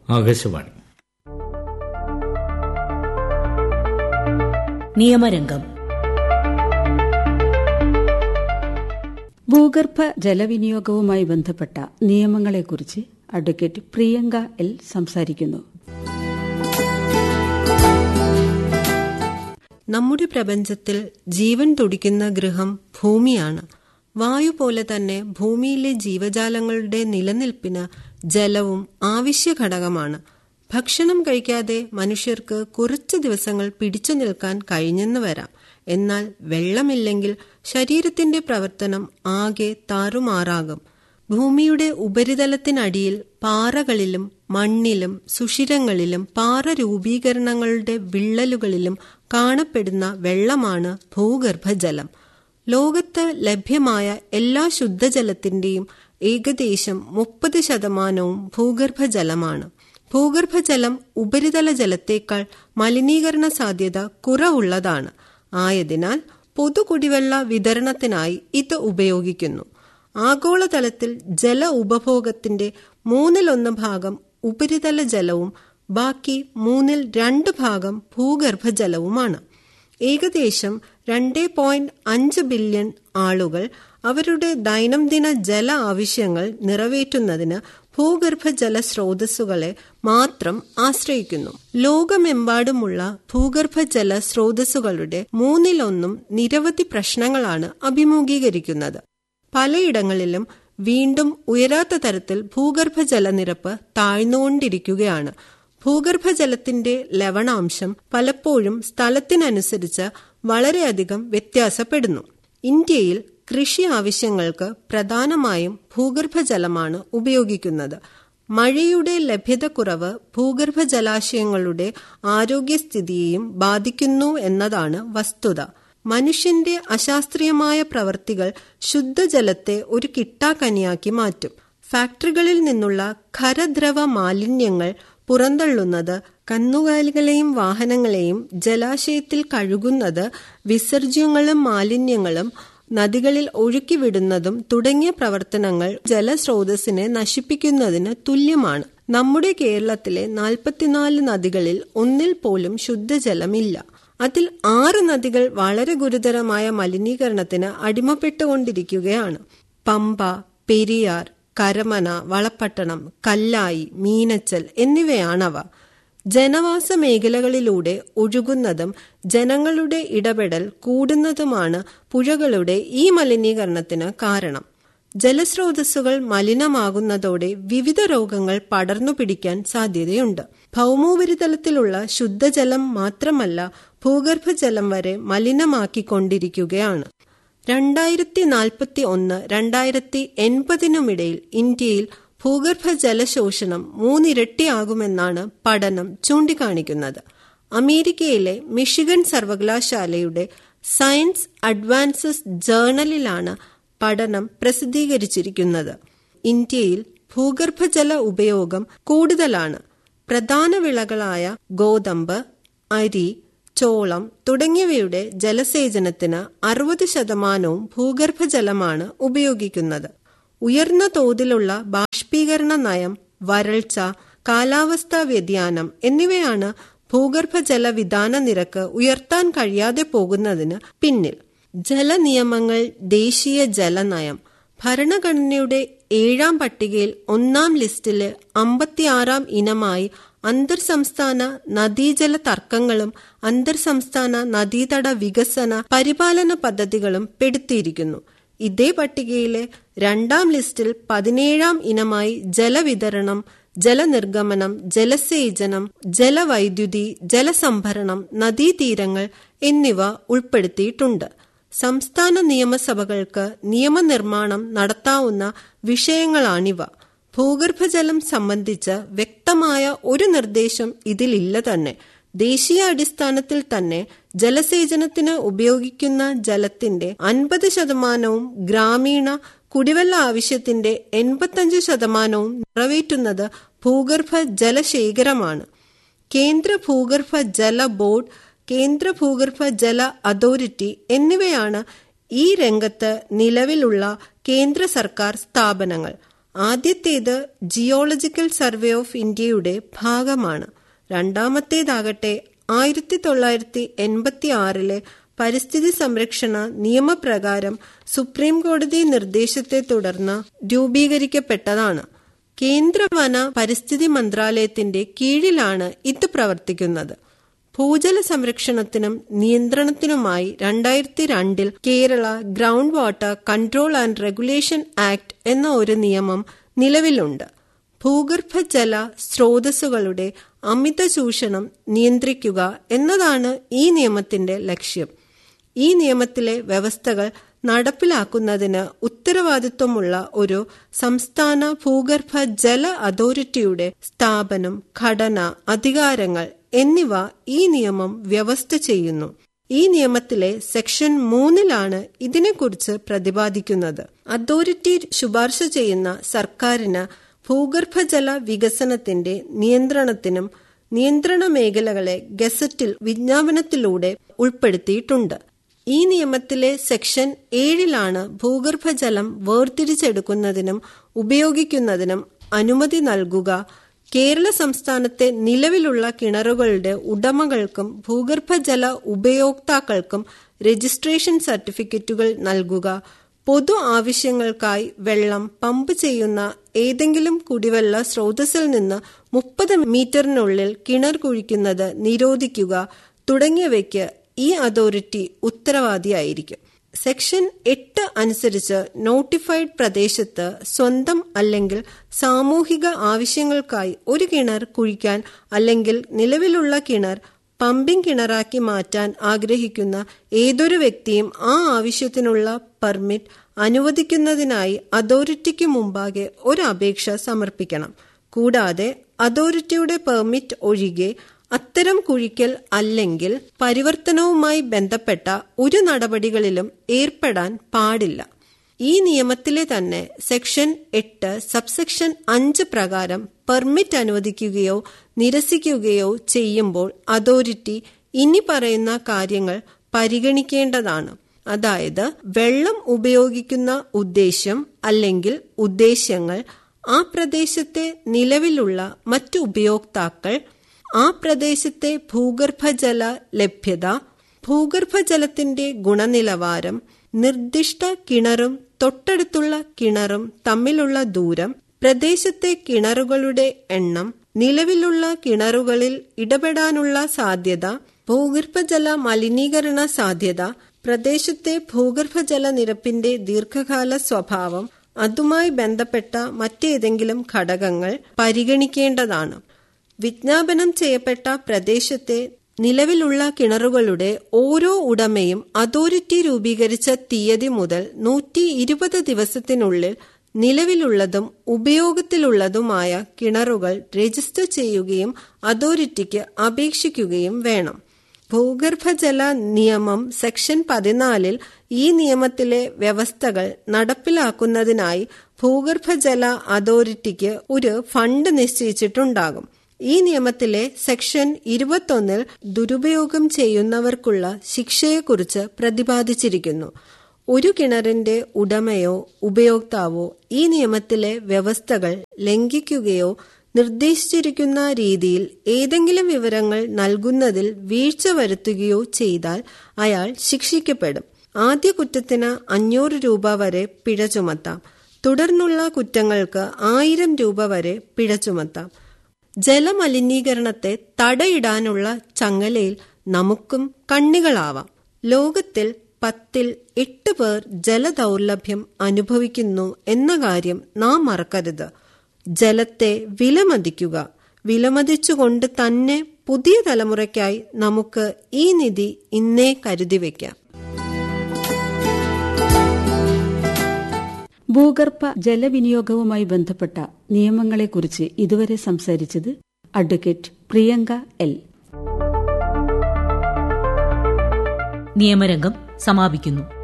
ആകാശവാണി നിയമരംഗം ഭൂഗർഭ ജലവിനിയോഗവുമായി ബന്ധപ്പെട്ട നിയമങ്ങളെക്കുറിച്ച് advocate Priyanka L സംസാരിക്കുന്നു നമ്മുടെ പ്രപഞ്ചത്തിൽ ജീവൻ തുടിക്കുന്ന ഗൃഹം ഭൂമിയാണ് വായു പോലെ തന്നെ ഭൂമിയിലെ ജീവജാലങ്ങളുടെ നിലനിൽപ്പിന് ജലവും ആവശ്യ ഘടകമാണ് ഭക്ഷണം കഴിക്കാതെ മനുഷ്യർക്ക് കുറച്ച് ദിവസങ്ങൾ പിടിച്ചു നിൽക്കാൻ കഴിഞ്ഞെന്ന് വരാം എന്നാൽ വെള്ളമില്ലെങ്കിൽ ശരീരത്തിന്റെ പ്രവർത്തനം ആകെ താറുമാറാകും ഭൂമിയുടെ ഉപരിതലത്തിനടിയിൽ പാറകളിലും മണ്ണിലും സുഷിരങ്ങളിലും പാറ രൂപീകരണങ്ങളുടെ വിള്ളലുകളിലും കാണപ്പെടുന്ന വെള്ളമാണ് ഭൂഗർഭജലം ലോകത്ത് ലഭ്യമായ എല്ലാ ശുദ്ധജലത്തിന്റെയും ഏകദേശം മുപ്പത് ശതമാനവും ഭൂഗർഭജലമാണ് ഭൂഗർഭജലം ഉപരിതല ജലത്തേക്കാൾ മലിനീകരണ സാധ്യത കുറവുള്ളതാണ് ആയതിനാൽ പൊതുകുടിവെള്ള വിതരണത്തിനായി ഇത് ഉപയോഗിക്കുന്നു ആഗോളതലത്തിൽ ജല ഉപഭോഗത്തിന്റെ മൂന്നിലൊന്ന് ഭാഗം ഉപരിതല ജലവും ബാക്കി മൂന്നിൽ രണ്ട് ഭാഗം ഭൂഗർഭജലവുമാണ് ഏകദേശം രണ്ട് പോയിന്റ് അഞ്ച് ബില്യൺ ആളുകൾ അവരുടെ ദൈനംദിന ജല ആവശ്യങ്ങൾ നിറവേറ്റുന്നതിന് ഭൂഗർഭജല സ്രോതസ്സുകളെ മാത്രം ആശ്രയിക്കുന്നു ലോകമെമ്പാടുമുള്ള ഭൂഗർഭജല സ്രോതസ്സുകളുടെ മൂന്നിലൊന്നും നിരവധി പ്രശ്നങ്ങളാണ് അഭിമുഖീകരിക്കുന്നത് പലയിടങ്ങളിലും വീണ്ടും ഉയരാത്ത തരത്തിൽ ഭൂഗർഭജലനിരപ്പ് താഴ്ന്നുകൊണ്ടിരിക്കുകയാണ് ഭൂഗർഭജലത്തിന്റെ ലവണാംശം പലപ്പോഴും സ്ഥലത്തിനനുസരിച്ച് വളരെയധികം വ്യത്യാസപ്പെടുന്നു ഇന്ത്യയിൽ കൃഷി ആവശ്യങ്ങൾക്ക് പ്രധാനമായും ഭൂഗർഭജലമാണ് ഉപയോഗിക്കുന്നത് മഴയുടെ ലഭ്യതക്കുറവ് ഭൂഗർഭ ജലാശയങ്ങളുടെ ആരോഗ്യസ്ഥിതിയെയും ബാധിക്കുന്നു എന്നതാണ് വസ്തുത മനുഷ്യന്റെ അശാസ്ത്രീയമായ പ്രവർത്തികൾ ശുദ്ധജലത്തെ ഒരു കിട്ടാക്കനിയാക്കി മാറ്റും ഫാക്ടറികളിൽ നിന്നുള്ള ഖരദ്രവ മാലിന്യങ്ങൾ പുറന്തള്ളുന്നത് കന്നുകാലികളെയും വാഹനങ്ങളെയും ജലാശയത്തിൽ കഴുകുന്നത് വിസർജ്യങ്ങളും മാലിന്യങ്ങളും നദികളിൽ ഒഴുക്കിവിടുന്നതും തുടങ്ങിയ പ്രവർത്തനങ്ങൾ ജലസ്രോതസ്സിനെ നശിപ്പിക്കുന്നതിന് തുല്യമാണ് നമ്മുടെ കേരളത്തിലെ നാൽപ്പത്തിനാല് നദികളിൽ ഒന്നിൽ പോലും ശുദ്ധജലമില്ല അതിൽ ആറ് നദികൾ വളരെ ഗുരുതരമായ മലിനീകരണത്തിന് അടിമപ്പെട്ടുകൊണ്ടിരിക്കുകയാണ് പമ്പ പെരിയാർ കരമന വളപ്പട്ടണം കല്ലായി മീനച്ചൽ എന്നിവയാണവ ജനവാസ മേഖലകളിലൂടെ ഒഴുകുന്നതും ജനങ്ങളുടെ ഇടപെടൽ കൂടുന്നതുമാണ് പുഴകളുടെ ഈ മലിനീകരണത്തിന് കാരണം ജലസ്രോതസ്സുകൾ മലിനമാകുന്നതോടെ വിവിധ രോഗങ്ങൾ പടർന്നു പിടിക്കാൻ സാധ്യതയുണ്ട് ഭൗമോപരിതലത്തിലുള്ള ശുദ്ധജലം മാത്രമല്ല ഭൂഗർഭജലം വരെ മലിനമാക്കിക്കൊണ്ടിരിക്കുകയാണ് രണ്ടായിരത്തി നാൽപ്പത്തി ഒന്ന് രണ്ടായിരത്തി എൺപതിനുമിടയിൽ ഇന്ത്യയിൽ ഭൂഗർഭ ജലശോഷണം മൂന്നിരട്ടിയാകുമെന്നാണ് പഠനം ചൂണ്ടിക്കാണിക്കുന്നത് അമേരിക്കയിലെ മിഷിഗൺ സർവകലാശാലയുടെ സയൻസ് അഡ്വാൻസസ് ജേർണലിലാണ് പഠനം പ്രസിദ്ധീകരിച്ചിരിക്കുന്നത് ഇന്ത്യയിൽ ഭൂഗർഭജല ഉപയോഗം കൂടുതലാണ് പ്രധാന വിളകളായ ഗോതമ്പ് അരി ചോളം തുടങ്ങിയവയുടെ ജലസേചനത്തിന് അറുപത് ശതമാനവും ഭൂഗർഭജലമാണ് ഉപയോഗിക്കുന്നത് ഉയർന്ന തോതിലുള്ള ബാഷ്പീകരണ നയം വരൾച്ച കാലാവസ്ഥാ വ്യതിയാനം എന്നിവയാണ് ഭൂഗർഭജല വിധാന നിരക്ക് ഉയർത്താൻ കഴിയാതെ പോകുന്നതിന് പിന്നിൽ ജലനിയമങ്ങൾ ദേശീയ ജലനയം ഭരണഘടനയുടെ ഏഴാം പട്ടികയിൽ ഒന്നാം ലിസ്റ്റിലെ അമ്പത്തിയാറാം ഇനമായി അന്തർ സംസ്ഥാന നദീജല തർക്കങ്ങളും അന്തർ സംസ്ഥാന നദീതട വികസന പരിപാലന പദ്ധതികളും പെടുത്തിയിരിക്കുന്നു ഇതേ പട്ടികയിലെ രണ്ടാം ലിസ്റ്റിൽ പതിനേഴാം ഇനമായി ജലവിതരണം ജലനിർഗമനം ജലസേചനം ജലവൈദ്യുതി ജലസംഭരണം നദീതീരങ്ങൾ എന്നിവ ഉൾപ്പെടുത്തിയിട്ടുണ്ട് സംസ്ഥാന നിയമസഭകൾക്ക് നിയമനിർമ്മാണം നടത്താവുന്ന വിഷയങ്ങളാണിവ ഭൂഗർഭജലം സംബന്ധിച്ച് വ്യക്തമായ ഒരു നിർദ്ദേശം ഇതിലില്ല തന്നെ ദേശീയ അടിസ്ഥാനത്തിൽ തന്നെ ജലസേചനത്തിന് ഉപയോഗിക്കുന്ന ജലത്തിന്റെ അൻപത് ശതമാനവും ഗ്രാമീണ കുടിവെള്ള ആവശ്യത്തിന്റെ എൺപത്തഞ്ച് ശതമാനവും നിറവേറ്റുന്നത് ഭൂഗർഭ ജലശേഖരമാണ് കേന്ദ്ര ഭൂഗർഭ ജല ബോർഡ് കേന്ദ്ര ഭൂഗർഭ ജല അതോറിറ്റി എന്നിവയാണ് ഈ രംഗത്ത് നിലവിലുള്ള കേന്ദ്ര സർക്കാർ സ്ഥാപനങ്ങൾ ആദ്യത്തേത് ജിയോളജിക്കൽ സർവേ ഓഫ് ഇന്ത്യയുടെ ഭാഗമാണ് രണ്ടാമത്തേതാകട്ടെ ആയിരത്തി തൊള്ളായിരത്തി എൺപത്തി ആറിലെ പരിസ്ഥിതി സംരക്ഷണ നിയമപ്രകാരം സുപ്രീം കോടതി നിർദ്ദേശത്തെ തുടർന്ന് രൂപീകരിക്കപ്പെട്ടതാണ് കേന്ദ്ര വന പരിസ്ഥിതി മന്ത്രാലയത്തിന്റെ കീഴിലാണ് ഇത് പ്രവർത്തിക്കുന്നത് ഭൂജല സംരക്ഷണത്തിനും നിയന്ത്രണത്തിനുമായി രണ്ടായിരത്തി രണ്ടിൽ Kerala ground water control and regulation act എന്ന ഒരു നിയമം നിലവിലുണ്ട് ഭൂഗർഭജല സ്രോതസ്സുകളുടെ അമിത ചൂഷണം നിയന്ത്രിക്കുക എന്നതാണ് ഈ നിയമത്തിന്റെ ലക്ഷ്യം ഈ നിയമത്തിലെ വ്യവസ്ഥകൾ നടപ്പിലാക്കുന്നതിന് ഉത്തരവാദിത്വമുള്ള ഒരു സംസ്ഥാന ഭൂഗർഭ ജല അതോറിറ്റിയുടെ സ്ഥാപനം ഘടന അധികാരങ്ങൾ എന്നിവ ഈ നിയമം വ്യവസ്ഥ ചെയ്യുന്നു ഈ നിയമത്തിലെ സെക്ഷൻ മൂന്നിലാണ് ഇതിനെക്കുറിച്ച് പ്രതിപാദിക്കുന്നത് അതോറിറ്റി ശുപാർശ ചെയ്യുന്ന സർക്കാരിന് ഭൂഗർഭജല വികസനത്തിന്റെ നിയന്ത്രണത്തിനും നിയന്ത്രണ മേഖലകളെ ഗസറ്റിൽ വിജ്ഞാപനത്തിലൂടെ ഉൾപ്പെടുത്തിയിട്ടുണ്ട് ഈ നിയമത്തിലെ സെക്ഷൻ ഏഴിലാണ് ഭൂഗർഭജലം വേർതിരിച്ചെടുക്കുന്നതിനും ഉപയോഗിക്കുന്നതിനും അനുമതി നൽകുക കേരള സംസ്ഥാനത്തെ നിലവിലുള്ള കിണറുകളുടെ ഉടമകൾക്കും ഭൂഗർഭജല ഉപയോക്താക്കൾക്കും രജിസ്ട്രേഷൻ സർട്ടിഫിക്കറ്റുകൾ നൽകുക പൊതു ആവശ്യങ്ങൾക്കായി വെള്ളം പമ്പ് ചെയ്യുന്ന ഏതെങ്കിലും കുടിവെള്ള സ്രോതസ്സിൽ നിന്ന് മുപ്പത് മീറ്ററിനുള്ളിൽ കിണർ കുഴിക്കുന്നത് നിരോധിക്കുക തുടങ്ങിയവയ്ക്ക് ഈ അതോറിറ്റി ഉത്തരവാദിയായിരിക്കും സെക്ഷൻ എട്ട് അനുസരിച്ച് നോട്ടിഫൈഡ് പ്രദേശത്ത് സ്വന്തം അല്ലെങ്കിൽ സാമൂഹിക ആവശ്യങ്ങൾക്കായി ഒരു കിണർ കുഴിക്കാൻ അല്ലെങ്കിൽ നിലവിലുള്ള കിണർ പമ്പിംഗ് കിണറാക്കി മാറ്റാൻ ആഗ്രഹിക്കുന്ന ഏതൊരു വ്യക്തിയും ആ ആവശ്യത്തിനുള്ള പെർമിറ്റ് അനുവദിക്കുന്നതിനായി അതോറിറ്റിക്ക് മുമ്പാകെ ഒരു അപേക്ഷ സമർപ്പിക്കണം കൂടാതെ അതോറിറ്റിയുടെ പെർമിറ്റ് ഒഴികെ അത്തരം കുഴിക്കൽ അല്ലെങ്കിൽ പരിവർത്തനവുമായി ബന്ധപ്പെട്ട ഒരു നടപടികളിലും ഏർപ്പെടാൻ പാടില്ല ഈ നിയമത്തിലെ തന്നെ സെക്ഷൻ എട്ട് സബ്സെക്ഷൻ അഞ്ച് പ്രകാരം പെർമിറ്റ് അനുവദിക്കുകയോ നിരസിക്കുകയോ ചെയ്യുമ്പോൾ അതോറിറ്റി ഇനി പറയുന്ന കാര്യങ്ങൾ പരിഗണിക്കേണ്ടതാണ് അതായത് വെള്ളം ഉപയോഗിക്കുന്ന ഉദ്ദേശ്യം അല്ലെങ്കിൽ ഉദ്ദേശ്യങ്ങൾ ആ പ്രദേശത്തെ നിലവിലുള്ള മറ്റു ഉപയോക്താക്കൾ ആ പ്രദേശത്തെ ഭൂഗർഭജല ലഭ്യത ഭൂഗർഭജലത്തിന്റെ ഗുണനിലവാരം നിർദ്ദിഷ്ട കിണറും തൊട്ടടുത്തുള്ള കിണറും തമ്മിലുള്ള ദൂരം പ്രദേശത്തെ കിണറുകളുടെ എണ്ണം നിലവിലുള്ള കിണറുകളിൽ ഇടപെടാനുള്ള സാധ്യത ഭൂഗർഭജല മലിനീകരണ സാധ്യത പ്രദേശത്തെ ഭൂഗർഭജല നിരപ്പിന്റെ ദീർഘകാല സ്വഭാവം അതുമായി ബന്ധപ്പെട്ട മറ്റേതെങ്കിലും ഘടകങ്ങൾ പരിഗണിക്കേണ്ടതാണ് വിജ്ഞാപനം ചെയ്യപ്പെട്ട പ്രദേശത്തെ നിലവിലുള്ള കിണറുകളുടെ ഓരോ ഉടമയും അതോറിറ്റി രൂപീകരിച്ച തീയതി മുതൽ നൂറ്റി ഇരുപത് ദിവസത്തിനുള്ളിൽ നിലവിലുള്ളതും ഉപയോഗത്തിലുള്ളതുമായ കിണറുകൾ രജിസ്റ്റർ ചെയ്യുകയും അതോറിറ്റിക്ക് അപേക്ഷിക്കുകയും വേണം ഭൂഗർഭജല നിയമം സെക്ഷൻ പതിനാലിൽ ഈ നിയമത്തിലെ വ്യവസ്ഥകൾ നടപ്പിലാക്കുന്നതിനായി ഭൂഗർഭജല അതോറിറ്റിക്ക് ഒരു ഫണ്ട് നിശ്ചയിച്ചിട്ടുണ്ടാകും ഈ നിയമത്തിലെ സെക്ഷൻ ഇരുപത്തൊന്നിൽ ദുരുപയോഗം ചെയ്യുന്നവർക്കുള്ള ശിക്ഷയെക്കുറിച്ച് പ്രതിപാദിച്ചിരിക്കുന്നു ഒരു കിണറിന്റെ ഉടമയോ ഉപയോക്താവോ ഈ നിയമത്തിലെ വ്യവസ്ഥകൾ ലംഘിക്കുകയോ നിർദ്ദേശിച്ചിരിക്കുന്ന രീതിയിൽ ഏതെങ്കിലും വിവരങ്ങൾ നൽകുന്നതിൽ വീഴ്ച വരുത്തുകയോ ചെയ്താൽ അയാൾ ശിക്ഷിക്കപ്പെടും ആദ്യ കുറ്റത്തിന് അഞ്ഞൂറ് രൂപ വരെ പിഴ ചുമത്താം തുടർന്നുള്ള കുറ്റങ്ങൾക്ക് ആയിരം രൂപ വരെ പിഴ ചുമത്താം ജലമലിനീകരണത്തെ തടയിടാനുള്ള ചങ്ങലയിൽ നമുക്കും കണ്ണികളാവാം ലോകത്തിൽ പത്തിൽ എട്ട് പേർ ജലദൗർലഭ്യം അനുഭവിക്കുന്നു എന്ന കാര്യം നാം മറക്കരുത് ജലത്തെ വിലമതിക്കുക വിലമതിച്ചുകൊണ്ട് തന്നെ പുതിയ തലമുറയ്ക്കായി നമുക്ക് ഈ നിധി ഇന്നേ കരുതി വയ്ക്കാം ഭൂഗർഭ ജലവിനിയോഗവുമായി ബന്ധപ്പെട്ട നിയമങ്ങളെക്കുറിച്ച് ഇതുവരെ സംസാരിച്ചത് അഡ്വക്കേറ്റ് പ്രിയങ്ക എൽ നിയമരംഗം സമാപിക്കുന്നു